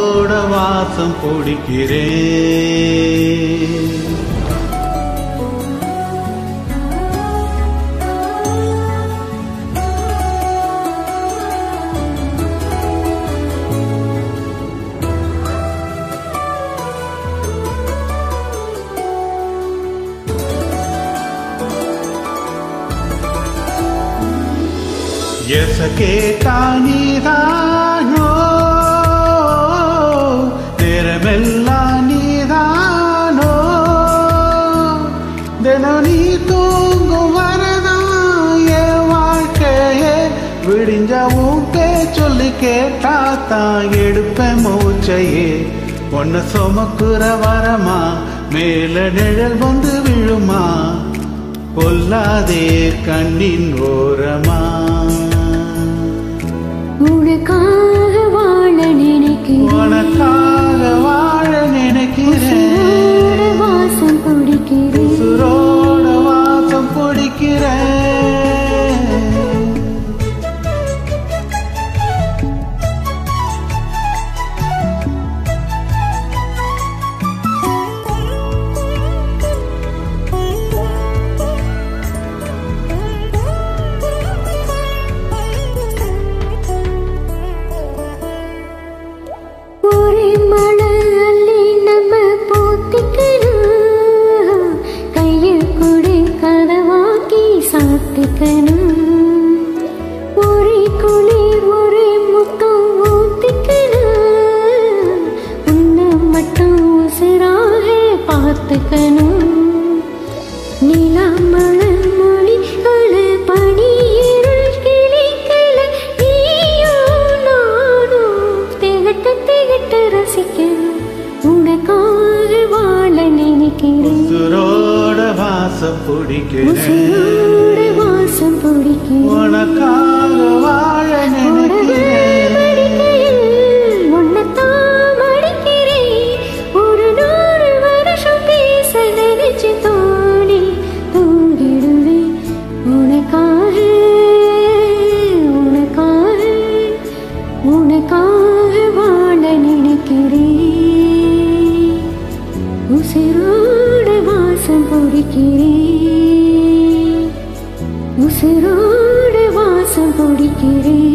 உசுரோட வாசம் பிடிக்கிறேன் எசகே நீதானோ நேரமெல்லாம் நீதானோ தினம் நீ தூங்கும் வரதான் என் வாழ்க்கையே விடிஞ்சவும் சொல்லி கேட்டா தான் எடுப்பேன் மூச்சையே ஒன்ன சுமக்குற வரமா மேல நிழல் வந்து விழுமா கொல்லாதே கண்ணின் ஓரமா உனக்காக வாழ நினைக்கிறேன் உனக்காக வாழ நினைக்கிறேன் உன்னோட வாசம் பிடிக்கிறேன் உசுரோட வாசம் பிடிக்கிறேன் ஒரே மணல் அள்ளி நம்ம போத்திக்கணும் கையில் கொடு கதவாக்கி சாத்திக்கணும் ஒரே குளிர் ஒரே முத்தம் ஊத்திக்கணும் உன்னை மட்டும் உசிராக பார்த்துக்கணும் நிலா மழல் மொழிகள பனி இருள் கிளிகள நீயோ நானோ திகட்ட திகட்ட ரசிக்கணும் உனக்காக வாழ நினைக்கிறேன் உசுரோட வாசம் பிடிக்கிறேன் உசுரோட வாசம் பிடிக்கிறேன் உனக்காக வாழ நினைக்கிறேன் உன்னைத்தான் மடிக்கிறேன். ஒரு நூறு வருஷம் பேச நினைச்சு தோணி தூங்கிடுவேன். உனக்காக, உனக்காக, உனக்காக வாழ நினைக்கிறேன். உசிரோட வாசம் பிடிக்கிறேன் உசிரோட வாசம் பிடிக்கிறேன்